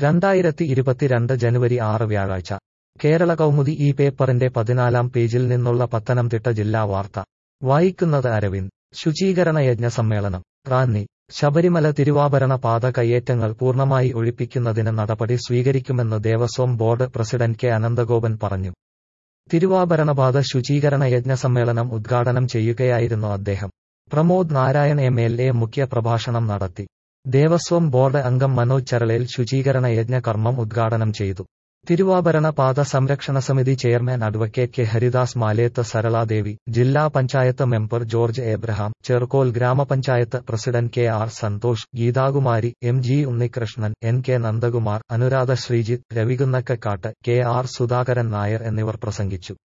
രണ്ടായിരത്തി ഇരുപത്തിരണ്ട് ജനുവരി ആറ് വ്യാഴാഴ്ച കേരള കൗമുദി ഈ പേപ്പറിന്റെ പതിനാലാം പേജിൽ നിന്നുള്ള പത്തനംതിട്ട ജില്ലാ വാർത്ത വായിക്കുന്നത് അരവിന്ദ് ശുചീകരണ യജ്ഞ സമ്മേളനം റാന്നി ശബരിമല തിരുവാഭരണ പാത കയ്യേറ്റങ്ങൾ പൂർണ്ണമായി ഒഴിപ്പിക്കുന്നതിന് നടപടി സ്വീകരിക്കുമെന്ന് Devaswom board president K Ananthagopan പറഞ്ഞു തിരുവാഭരണപാത ശുചീകരണ യജ്ഞ സമ്മേളനം ഉദ്ഘാടനം ചെയ്യുകയായിരുന്നു അദ്ദേഹം Pramod Narayan M L A മുഖ്യ പ്രഭാഷണം നടത്തി ദേവസ്വം ബോർഡ് അംഗം മനോജ് ചരളേൽ ശുചീകരണ യജ്ഞ കർമ്മം ഉദ്ഘാടനം ചെയ്തു തിരുവാഭരണ പാത സംരക്ഷണ സമിതി chairman advocate K Haridas Maleth Saraladevi ജില്ലാ panchayat member George Abraham Cherukol ഗ്രാമപഞ്ചായത്ത് president K R Santhosh Geethakumari M G Unnikrishnan N K Nandakumar Anuradha Sreejith Ravikunnakkakkattu K R Sudhakaran Nair എന്നിവർ പ്രസംഗിച്ചു